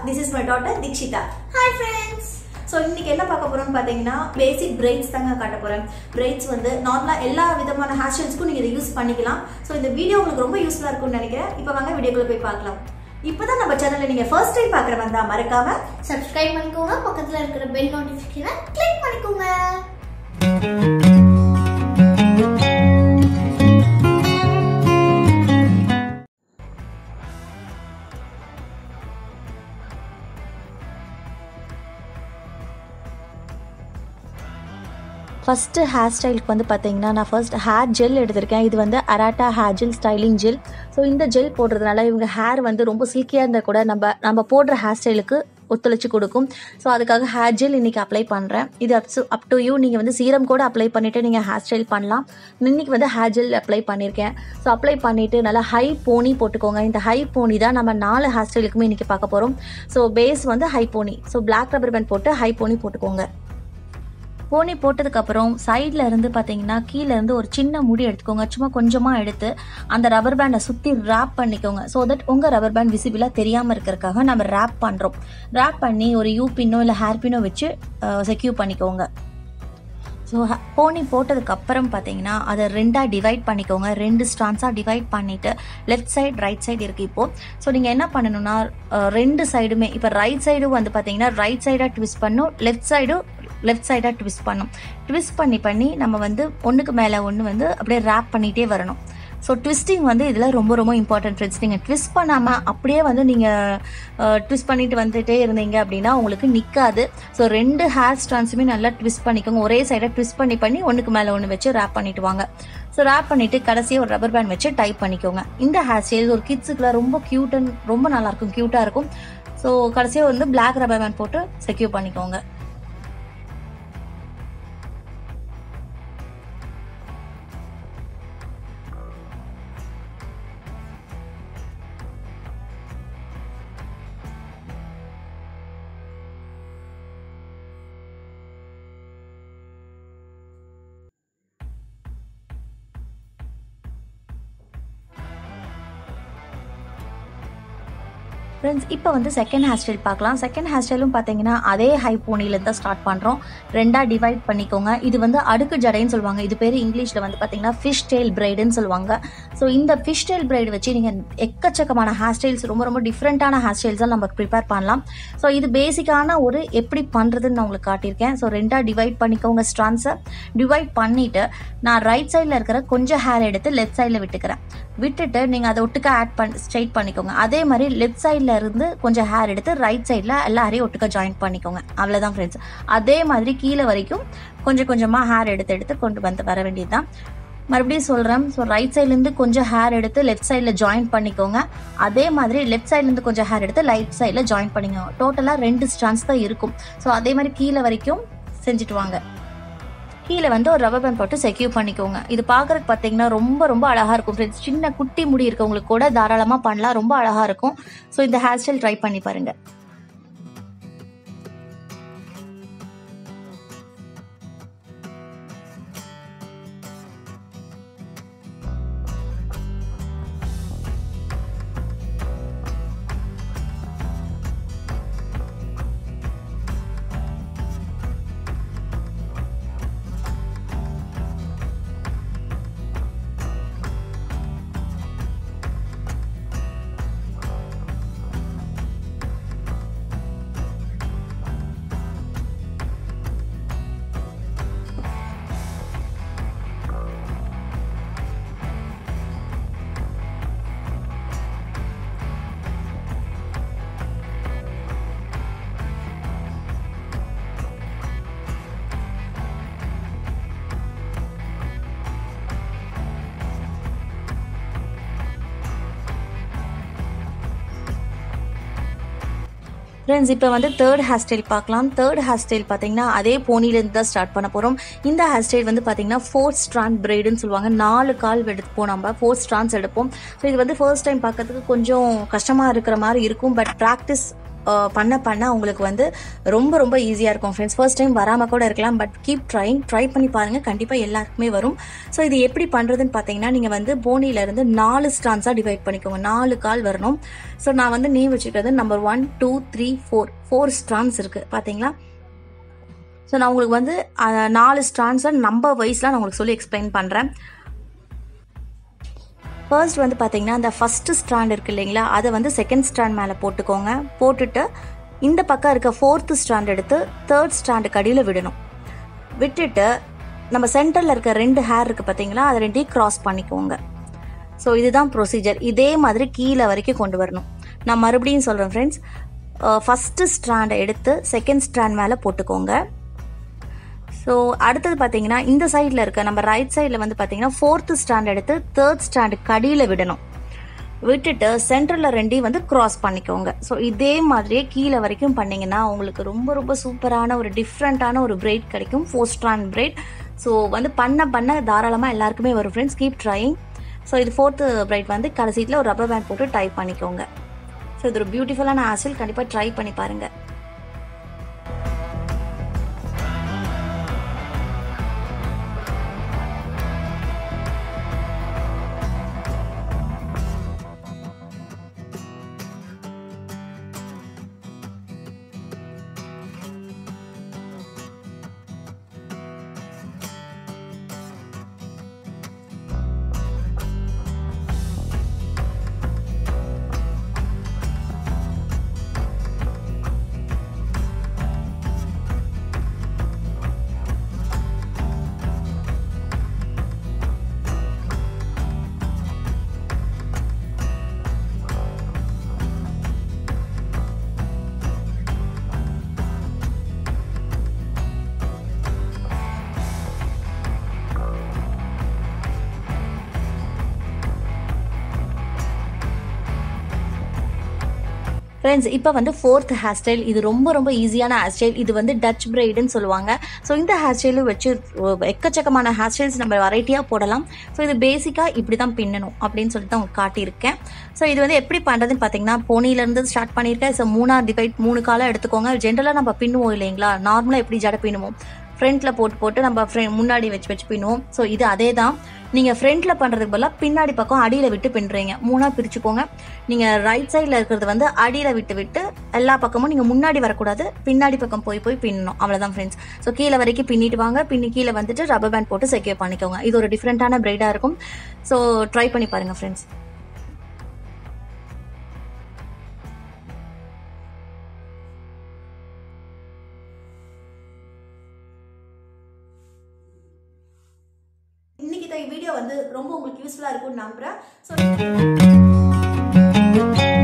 this is my daughter Deekshitha hi friends so இன்னைக்கு என்ன பார்க்க போறோம்னு பார்த்தீங்கன்னா பேசிக் பிரைட்ஸ் தாங்க காட்ட போறேன் பிரைட்ஸ் வந்து நார்மலாக எல்லா விதமான ஹேர் ஸ்டைல்ஸ்க்கும் நீங்கள் இதை யூஸ் பண்ணிக்கலாம் ஸோ இந்த வீடியோ உங்களுக்கு ரொம்ப யூஸ்ஃபுல்லாக இருக்கும்னு நினைக்கிறேன் இப்போ வாங்க வீடியோக்குள்ள போய் பார்க்கலாம் இப்போதான் நம்ம சேனலை நீங்கள் ஃபர்ஸ்ட் டைம் பார்க்குற வந்தா மறக்காம சப்ஸ்கிரைப் பண்ணிக்கோங்க பக்கத்துல இருக்கிற பெல் நோட்டிஃபிகேஷனை கிளிக் பண்ணிக்கோங்க ஃபஸ்ட்டு ஹேர் ஸ்டைலுக்கு வந்து பார்த்தீங்கன்னா நான் ஃபர்ஸ்ட் ஹேர் ஜெல் எடுத்திருக்கேன் இது வந்து Arata hair gel styling gel so இந்த ஜெல் போடுறதுனால இவங்க ஹேர் வந்து ரொம்ப சில்கியாக இருந்தால் கூட நம்ம நம்ம போடுற ஹேர் ஸ்டைலுக்கு ஒத்துழைச்சி கொடுக்கும் ஸோ அதுக்காக ஹேர் ஜெல் இன்றைக்கி அப்ளை பண்ணுறேன் இது அப்ஸ் அப் டு யூ நீங்கள் வந்து சீரம் கூட அப்ளை பண்ணிவிட்டு நீங்கள் ஹேர் ஸ்டைல் பண்ணலாம் இன்றைக்கி வந்து ஹேர் ஜெல் அப்ளை பண்ணியிருக்கேன் ஸோ அப்ளை பண்ணிவிட்டு நல்லா ஹை போனி போட்டுக்கோங்க இந்த ஹை போனி தான் நம்ம நாலு ஹேர் ஸ்டைலுக்குமே இன்றைக்கி பார்க்க போகிறோம் ஸோ பேஸ் வந்து high pony so black rubber band போட்டு ஹை போனி போட்டுக்கோங்க போனி போட்டதுக்கப்புறம் சைடில் இருந்து பார்த்தீங்கன்னா கீழே இருந்து ஒரு சின்ன முடி எடுத்துக்கோங்க சும்மா கொஞ்சமாக எடுத்து அந்த ரப்பர் பேண்டை சுற்றி ரேப் பண்ணிக்கோங்க ஸோ தட் உங்கள் ரப்பர் பேண்ட் விசிபிளாக தெரியாமல் இருக்கிறதுக்காக நம்ம ரேப் பண்ணுறோம் ரேப் பண்ணி ஒரு யூ பின்னோ இல்லை ஹேர் பின்னோ வச்சு செக்யூர் பண்ணிக்கோங்க ஸோ போனி போட்டதுக்கப்புறம் பார்த்தீங்கன்னா அதை ரெண்டாக டிவைட் பண்ணிக்கோங்க ரெண்டு ஸ்ட்ரான்ஸாக டிவைட் பண்ணிவிட்டு லெஃப்ட் சைடு ரைட் சைடு இருக்குது இப்போது ஸோ நீங்கள் என்ன பண்ணணும்னா அஹ், ரெண்டு சைடுமே இப்போ ரைட் சைடும் வந்து பார்த்தீங்கன்னா ரைட் சைடாக ட்விஸ்ட் பண்ணும் லெஃப்ட் சைடும் லெஃப்ட் சைடாக ட்விஸ்ட் பண்ணும் ட்விஸ்ட் பண்ணி பண்ணி நம்ம வந்து ஒன்றுக்கு மேலே ஒன்று வந்து அப்படியே ரேப் பண்ணிகிட்டே வரணும் ஸோ ட்விஸ்டிங் வந்து இதில் ரொம்ப ரொம்ப இம்பார்ட்டன்ட் ஃப்ரெண்ட்ஸ் நீங்கள் ட்விஸ்ட் பண்ணாமல் அப்படியே வந்து நீங்கள் ட்விஸ்ட் பண்ணிட்டு வந்துட்டே இருந்தீங்க அப்படின்னா உங்களுக்கு நிற்காது ஸோ ரெண்டு ஹேர் ஸ்ட்ரான்ஸுமே நல்லா ட்விஸ்ட் பண்ணிக்கோங்க ஒரே சைடாக ட்விஸ்ட் பண்ணி பண்ணி ஒன்றுக்கு மேலே ஒன்று வச்சு ரேப் பண்ணிட்டு வாங்க ஸோ ரேப் பண்ணிவிட்டு கடைசியாக ஒரு ரப்பர் பேண்ட் வச்சு டைப் பண்ணிக்கோங்க இந்த ஹேர் ஸ்டைல் ஒரு கிட்ஸுக்குலாம் ரொம்ப க்யூட் அண்ட் ரொம்ப நல்லாயிருக்கும் க்யூட்டாக இருக்கும் ஸோ கடைசியாக வந்து பிளாக் ரப்பர் பேண்ட் போட்டு செக்யூர் பண்ணிக்கோங்க ஃப்ரெண்ட்ஸ் இப்போ வந்து செகண்ட் ஹேர் ஸ்டைல் பார்க்கலாம் செகண்ட் ஹேர் ஸ்டைலும் பார்த்தீங்கன்னா அதே ஹை போனிலேருந்து தான் ஸ்டார்ட் பண்ணுறோம் ரெண்டாக டிவைட் பண்ணிக்கோங்க இது வந்து அடுக்கு ஜடைன்னு சொல்லுவாங்க இது பேர் இங்கிலீஷில் வந்து பார்த்தீங்கன்னா ஃபிஷ் டெயில் பிரைடுன்னு சொல்லுவாங்க ஸோ இந்த ஃபிஷ் டெயில் பிரைடு வச்சு நீங்கள் எக்கச்சக்கமான ஹேர் ஸ்டைல்ஸ் ரொம்ப ரொம்ப டிஃப்ரெண்ட்டான ஹேர் ஸ்டைல்ஸாக நம்ம ப்ரிப்பேர் பண்ணலாம் ஸோ இது பேசிக்கான ஒரு எப்படி பண்ணுறதுன்னு நான் உங்களுக்கு காட்டியிருக்கேன் ஸோ ரெண்டாக டிவைட் பண்ணிக்கோங்க ஸ்ட்ரான்ஸை டிவைட் பண்ணிவிட்டு நான் ரைட் சைடில் இருக்கிற கொஞ்சம் ஹேர் எடுத்து லெஃப்ட் சைடில் விட்டுக்கிறேன் விட்டுட்டு நீங்கள் அதை ஒட்டுக்க ஆட் பண்ணி ஸ்ட்ரைட் பண்ணிக்கோங்க அதே மாதிரி லெஃப்ட் சைடில் இருந்து கொஞ்சம் ஹேர் எடுத்து ரைட் சைடில் எல்லாரையும் ஒட்டுக்க ஜாயின் பண்ணிக்கோங்க அவ்வளோதான் ஃப்ரெண்ட்ஸ் அதே மாதிரி கீழே வரைக்கும் கொஞ்சம் கொஞ்சமாக ஹேர் எடுத்து எடுத்து கொண்டு வந்து வர வேண்டியது தான் மறுபடியும் சொல்கிறேன் ஸோ ரைட் சைட்லேருந்து கொஞ்சம் ஹேர் எடுத்து லெஃப்ட் சைடில் ஜாயின் பண்ணிக்கோங்க அதே மாதிரி லெஃப்ட் சைட்லேருந்து கொஞ்சம் ஹேர் எடுத்து ரைட் சைடில் ஜாயின் பண்ணிக்கோங்க டோட்டலாக ரெண்டு ஸ்ட்ரான்ஸ் தான் இருக்கும் ஸோ அதே மாதிரி கீழே வரைக்கும் செஞ்சுட்டு வாங்க கீழே வந்து ஒரு ரப்பர் பேண்ட் போட்டு செக்யூர் பண்ணிக்கோங்க இது பார்க்கறதுக்கு பார்த்தீங்கன்னா ரொம்ப ரொம்ப அழகாக இருக்கும் ஃப்ரெண்ட்ஸ் சின்ன குட்டி முடி இருக்கவங்களுக்கு கூட தாராளமாக பண்ணலாம் ரொம்ப அழகாக இருக்கும் ஸோ இந்த ஹேர் ஸ்டைல் ட்ரை பண்ணி பாருங்க ஃப்ரெண்ட்ஸ் இப்போ வந்து தேர்ட் ஹேர் ஸ்டைல் பார்க்கலாம் தேர்ட் ஹேர் ஸ்டைல் பார்த்தீங்கன்னா அதே போனிலேருந்து தான் ஸ்டார்ட் பண்ண போகிறோம் இந்த ஹேர் ஸ்டைல் வந்து பார்த்தீங்கன்னா ஃபோர்த் ஸ்ட்ராண்ட் பிரைடுன்னு சொல்லுவாங்க நாலு கால் எடுப்போம் நம்ம ஃபோர் ஸ்ட்ராண்ட்ஸ் எடுப்போம் ஸோ இது வந்து ஃபர்ஸ்ட் டைம் பார்க்கறதுக்கு கொஞ்சம் கஷ்டமாக இருக்கிற மாதிரி இருக்கும் பட் ப்ராக்டிஸ் அஹ், பண்ண பண்ண உங்களுக்கு வந்து ரொம்ப ரொம்ப ஈஸியாக இருக்கும் ஃப்ரெண்ட்ஸ் ஃபர்ஸ்ட் டைம் வராமல் கூட இருக்கலாம் பட் கீப் ட்ரைங் ட்ரை பண்ணி பாருங்கள் கண்டிப்பாக எல்லாருக்குமே வரும் ஸோ இது எப்படி பண்ணுறதுன்னு பார்த்தீங்கன்னா நீங்கள் வந்து போனியிலேருந்து நாலு ஸ்டான்ஸாக டிவைட் பண்ணிக்கோங்க நாலு கால் வரணும் ஸோ நான் வந்து நீ வச்சுக்கிறது number one two three four four strands இருக்குது பார்த்தீங்களா ஸோ நான் உங்களுக்கு வந்து அஹ், நாலு ஸ்டான்ஸை நம்பர் வைஸ்லாம் நான் உங்களுக்கு சொல்லி எக்ஸ்பிளைன் பண்ணுறேன் ஃபர்ஸ்ட் வந்து பார்த்தீங்கன்னா அந்த ஃபஸ்ட்டு ஸ்டாண்ட் இருக்கு இல்லைங்களா அதை வந்து செகண்ட் ஸ்டாண்ட் மேலே போட்டுக்கோங்க போட்டுட்டு இந்த பக்கம் இருக்க ஃபோர்த்து ஸ்டாண்ட் எடுத்து தேர்ட் ஸ்டாண்டுக்கு அடியில் விடணும் விட்டுட்டு நம்ம சென்டரில் இருக்க ரெண்டு ஹேர் இருக்குது பார்த்தீங்களா அதை ரெண்டையும் கிராஸ் பண்ணிக்கோங்க ஸோ இதுதான் ப்ரொசீஜர் இதே மாதிரி கீழே வரைக்கும் கொண்டு வரணும் நான் மறுபடியும் சொல்கிறேன் ஃப்ரெண்ட்ஸ் ஃபஸ்ட்டு ஸ்டாண்டை எடுத்து செகண்ட் ஸ்டாண்ட் மேலே போட்டுக்கோங்க ஸோ அடுத்தது பார்த்தீங்கன்னா இந்த சைடில் இருக்க நம்ம ரைட் சைடில் வந்து பார்த்தீங்கன்னா ஃபோர்த்து ஸ்டாண்ட் எடுத்து தேர்ட் ஸ்டாண்டு கடியில் விடணும் விட்டுட்டு சென்டரில் ரெண்டையும் வந்து கிராஸ் பண்ணிக்கோங்க ஸோ இதே மாதிரியே கீழே வரைக்கும் பண்ணீங்கன்னா உங்களுக்கு ரொம்ப ரொம்ப சூப்பரான ஒரு டிஃப்ரெண்ட்டான ஒரு பிரைட் கிடைக்கும் ஃபோர் ஸ்டாண்ட் பிரைட் ஸோ வந்து பண்ண பண்ண தாராளமாக எல்லாருக்குமே வரும் ஃப்ரெண்ட்ஸ் கீப் ட்ரைங் ஸோ இது ஃபோர்த்து பிரைட் வந்து கடைசீட்டில் ஒரு ரப்பர் பேண்ட் போட்டு டைப் பண்ணிக்கோங்க ஸோ இது ஒரு பியூட்டிஃபுல்லான ஆசில் கண்டிப்பாக ட்ரை பண்ணி பாருங்கள் ஃப்ரெண்ட்ஸ் இப்போ வந்து ஃபோர்த் ஹேர் ஸ்டைல் இது ரொம்ப ரொம்ப ஈஸியான ஹேர் ஸ்டைல் இது வந்து டச் பிரைடுன்னு சொல்லுவாங்க ஸோ இந்த ஹேர் ஸ்டைலும் வச்சு அஹ், எக்கச்சக்கமான ஹேர் ஸ்டைல்ஸ் நம்ம வெரைட்டியாக போடலாம் ஸோ இது பேசிக்காக இப்படி தான் பின்னணும் அப்படின்னு சொல்லி தான் உங்களுக்கு காட்டியிருக்கேன் ஸோ இது வந்து எப்படி பண்ணுறதுன்னு பார்த்தீங்கன்னா போனிலேருந்து ஸ்டார்ட் பண்ணியிருக்கேன் ஸோ மூணா டிவைட் மூணு காலம் எடுத்துக்கோங்க ஜென்ரலாக நம்ம பின்னுவோம் இல்லைங்களா நார்மலாக எப்படி ஜடை பின்னுவோம் ஃப்ரண்ட்டில் போட்டு போட்டு நம்ம ஃப்ரெண்ட் முன்னாடி வச்சு வச்சு பின்னுவோம் ஸோ இது அதே தான் நீங்கள் ஃப்ரண்ட்டில் பண்ணுறதுக்கு பதிலாக பின்னாடி பக்கம் அடியில் விட்டு பின்னுறீங்க மூணாக பிரிச்சுக்கோங்க நீங்கள் ரைட் சைடில் இருக்கிறது வந்து அடியில் விட்டு விட்டு எல்லா பக்கமும் நீங்கள் முன்னாடி வரக்கூடாது பின்னாடி பக்கம் போய் போய் பின்னணும் அவ்வளோதான் ஃப்ரெண்ட்ஸ் ஸோ கீழே வரைக்கும் பின்னிட்டு வாங்க பின்னி கீழே வந்துட்டு ரப்பர் பேண்ட் போட்டு செக்யூர் பண்ணிக்கோங்க இது ஒரு டிஃப்ரெண்ட்டான பிரைடாக இருக்கும் ஸோ ட்ரை பண்ணி பாருங்கள் ஃப்ரெண்ட்ஸ் இன்னைக்கு இந்த வீடியோ வந்து ரொம்ப உங்களுக்கு யூஸ்ஃபுல்லாக இருக்கும்னு நம்புறேன் ஸோ